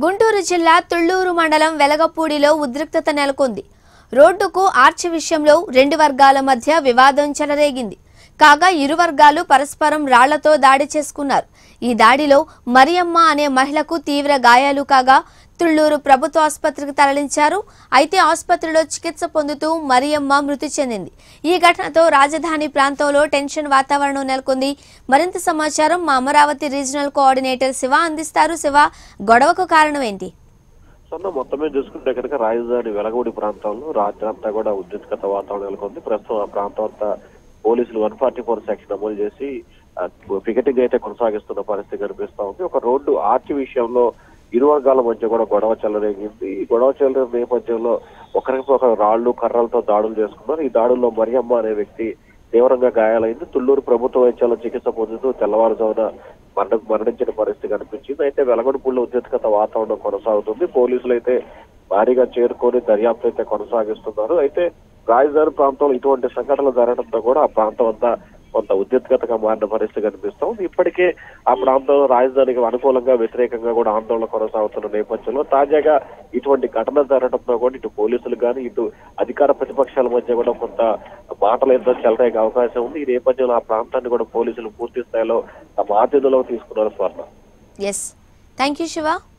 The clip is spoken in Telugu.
గుంటూరు జిల్లా తుళ్లూరు మండలం వెలగపూడిలో ఉద్రిక్తత నెలకొంది రోడ్డుకు ఆర్చి విషయంలో రెండు వర్గాల మధ్య వివాదం చెలరేగింది కాగా ఇరు వర్గాలు పరస్పరం రాళ్లతో దాడి చేసుకున్నారు ఈ దాడిలో మరియమ్మ అనే మహిళకు తీవ్ర గాయాలు కాగా తుళ్లూరు ప్రభుత్వ ఆసుపత్రికి తరలించారు అయితే ఆసుపత్రిలో చికిత్స పొందుతూ మరియమ్మ మృతి చెందింది ఈ ఘటనతో రాజధాని ప్రాంతంలో టెన్షన్ వాతావరణం నెలకొంది మరింత సమాచారం మా అమరావతి రీజనల్ కోఆర్డినేటర్ శివ అందిస్తారు శివ గొడవకు కారణం ఏంటి సొన్న మొత్తమే చూసుకుంటే కనుక రాజధాని వెలగూడి ప్రాంతంలో రాత్రి అంతా కూడా ఉద్రిక్తత వాతావరణం నెలకొంది ప్రస్తుతం ఆ ప్రాంతం అంతా పోలీసులు వన్ ఫార్టీ ఫోర్ సెక్షన్ అమలు చేసి ఆ, పికెటింగ్ అయితే కొనసాగిస్తున్న పరిస్థితి కనిపిస్తా ఉంది ఒక రోడ్డు ఆర్చి విషయంలో ఇరు వర్గాల మధ్య కూడా గొడవ చెలరేగింది ఈ గొడవ చెలరే నేపథ్యంలో ఒకరికి ఒకరు రాళ్లు కర్రలతో దాడులు చేసుకున్నారు ఈ దాడుల్లో మరియమ్మ అనే వ్యక్తి తీవ్రంగా గాయాలైంది తుళ్లూరు ప్రభుత్వ వైద్యాల్లో చికిత్స పొందుతూ తెల్లవారుజామున మరణ మరణించిన పరిస్థితి కనిపించింది అయితే వెలగొడుపుల్లో ఉద్రిక్తత వాతావరణం కొనసాగుతుంది పోలీసులు అయితే భారీగా చేరుకొని దర్యాప్తు అయితే కొనసాగిస్తున్నారు అయితే రాజధాని ప్రాంతంలో ఇటువంటి సంఘటనలు జరగడంతో కూడా ఆ ప్రాంతం అంతా కొంత ఉద్రిక్తతగా మారిన పరిస్థితి కనిపిస్తా ఉంది ఇప్పటికే ఆ ప్రాంతంలో రాజధానికి అనుకూలంగా వ్యతిరేకంగా కూడా ఆందోళన కొనసాగుతున్న నేపథ్యంలో తాజాగా ఇటువంటి ఘటన జరగడంతో కూడా ఇటు పోలీసులు కానీ ఇటు అధికార ప్రతిపక్షాల మధ్య కూడా కొంత మాటలు ఎంతో చెలరేగే అవకాశం ఉంది ఈ నేపథ్యంలో ఆ ప్రాంతాన్ని కూడా పోలీసులు పూర్తి స్థాయిలో తమ ఆధీనంలో తీసుకున్నారు స్వర్ణ ఎస్ థ్యాంక్ యూ శివ